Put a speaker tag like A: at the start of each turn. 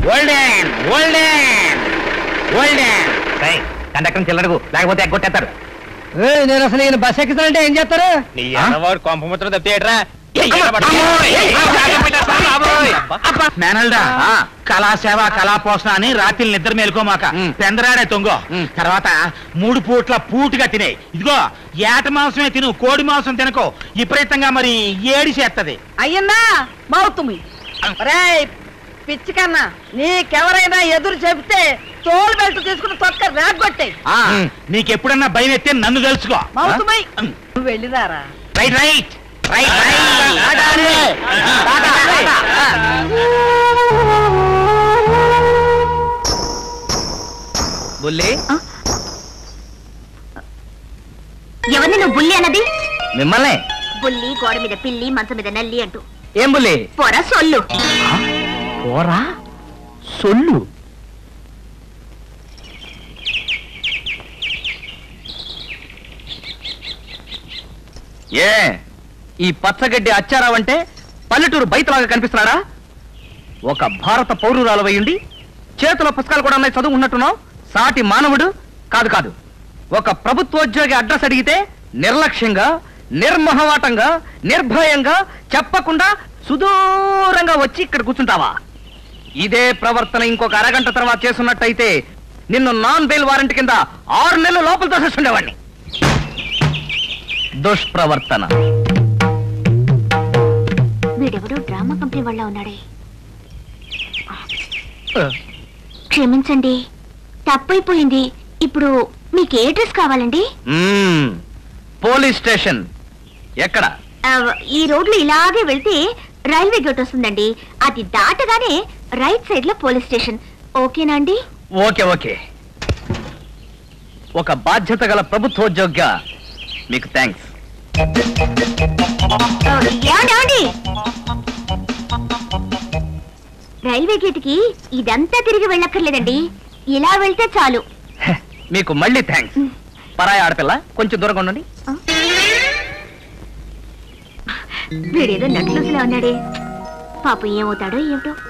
A: Golden golden golden conductor చిల్లరకు లేకపోతే ఎగ్గొట్టేస్తారు
B: నేను అసలు ఈయన బస్ ఎక్కుతానంటే ఏం చేస్తారు
A: నీ అన్నవాడు కొంప ముచ్చడం తప్పేట్రా
C: మేనల్డా కళాసేవ కళాపోషణ అని రాత్రి నిద్ర మేలుకోమాక
A: మ్.
C: పెందరాడే తొంగో
A: మ్.
C: తర్వాత మూడు పూట్ల పూటుగా తినే ఇదిగో ఏట మాంసమే తిను కోడి మాంసం తినకో విపరీతంగా మరి ఏడి చేస్తది
D: అయ్యిందా మౌతుమి రేయ్ పిచ్చి కన్నా నీకెవరైనా ఎదురు చెబితే తోలు బెల్ట్ తీసుకుని తొక్క రాగొట్టే
C: నీకెప్పుడన్నా భయం ఎత్తే నన్ను తెలుసుకో
D: మౌతుమై నువ్వు వెళ్ళిరారా
C: రైట్ రైట్ రైట్
A: బుల్లి
E: ఎవరిని నువ్వు బుల్లి అన్నది
A: మిమ్మల్ని
E: బుల్లి గోడ మీద పిల్లి మంచం మీద నల్లి అంటూ
A: ఏం బుల్లి
E: పొర సొల్లు
A: పోరా సొల్లు ఏ ఈ పచ్చగడ్డి అచ్చారావంటే పల్లెటూరు బయటలాగా కనిపిస్తున్నాడా ఒక భారత పౌరురాలు అయ్యుండి చేతుల పుస్తకాలు కూడా ఉన్నాయి చదువు ఉన్నట్టున్నావు సాటి మానవుడు కాదు కాదు ఒక ప్రభుత్వోద్యోగి అడ్రస్ అడిగితే నిర్లక్ష్యంగా నిర్మహమాటంగా నిర్భయంగా చెప్పకుండా సుదూరంగా వచ్చి ఇక్కడ కూర్చుంటావా ఇదే ప్రవర్తన ఇంకొక అరగంట తర్వాత చేస్తున్నట్టయితే నిన్ను నాన్ బెయిల్ వారెంట్ కింద ఆరు నెలలు లోపల తోసేస్తుండేవాడిని దుష్ప్రవర్తన
E: వీడెవడో డ్రామా కంపెనీ వాళ్ళ ఉన్నాడే క్షమించండి తప్పైపోయింది ఇప్పుడు మీకు ఏ డ్రెస్ కావాలండి
A: మ్మ్. పోలీస్ స్టేషన్ ఎక్కడ
E: ఆ, ఈ రోడ్లు ఇలాగే వెళ్తే రైల్వే గేట్ వస్తుందండి అది దాటగానే రైట్ సైడ్ లో పోలీస్ స్టేషన్ ఓకేనా అండి
A: ఓకే ఓకే ఒక బాధ్యత గల ప్రభుత్వోద్యోగిగా మీకు థ్యాంక్స్
E: ఆ, ఏమండి ఏమండి రైల్వే గేట్ కి ఇదంతా తిరిగి వెళ్ళక్కర్లేదండి ఇలా వెళ్తే చాలు
A: మీకు మళ్ళీ థ్యాంక్స్ పరాయి ఆడపిల్ల కొంచెం దూరంగా ఉండండి
E: వీడేదో నట్లూసులా ఉన్నాడే పాపం ఏమవుతాడో ఏమిటో